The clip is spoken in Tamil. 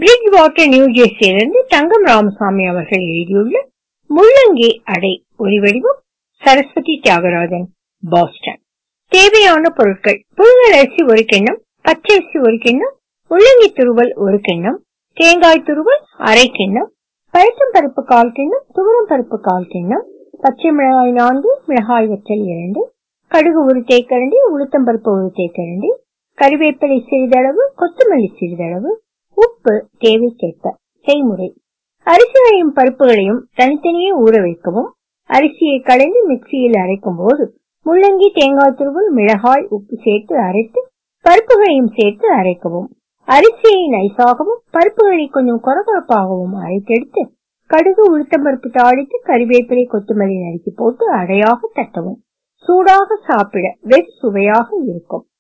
பிரிட்ஜ் வாட்டர் நியூ ஜெர்சியிலிருந்து தங்கம் ராமசாமி அவர்கள் எழுதியுள்ள முள்ளங்கி அடை ஒலிவடிவம் சரஸ்வதி தியாகராஜன் பாஸ்டன் தேவையான பொருட்கள் புழுங்கல் அரிசி ஒரு கிண்ணம் பச்சரிசி ஒரு கிண்ணம் முள்ளங்கி துருவல் ஒரு கிண்ணம் தேங்காய் துருவல் அரை கிண்ணம் பழுத்தம் பருப்பு கால் கிண்ணம் துவரம் பருப்பு கால் கிண்ணம் பச்சை மிளகாய் நான்கு மிளகாய் வற்றல் இரண்டு கடுகு ஒரு தேக்கரண்டி உளுத்தம் பருப்பு ஒரு தேக்கரண்டி கறிவேப்பிலை சிறிதளவு கொத்தமல்லி சிறிதளவு உப்பு தேவைக்கேற்ப செய்முறை அரிசிகளையும் பருப்புகளையும் தனித்தனியே ஊற வைக்கவும் அரிசியை களைந்து மிக்சியில் அரைக்கும் போது முள்ளங்கி தேங்காய் துருவல் மிளகாய் உப்பு சேர்த்து அரைத்து பருப்புகளையும் சேர்த்து அரைக்கவும் அரிசியை நைசாகவும் பருப்புகளை கொஞ்சம் கொரகொரப்பாகவும் அரைத்தெடுத்து கடுகு உளுத்தம்பருப்பு தாளித்து கறிவேப்பிலை கொத்தமல்லி நறுக்கி போட்டு அடையாக தட்டவும் சூடாக சாப்பிட வெகு சுவையாக இருக்கும்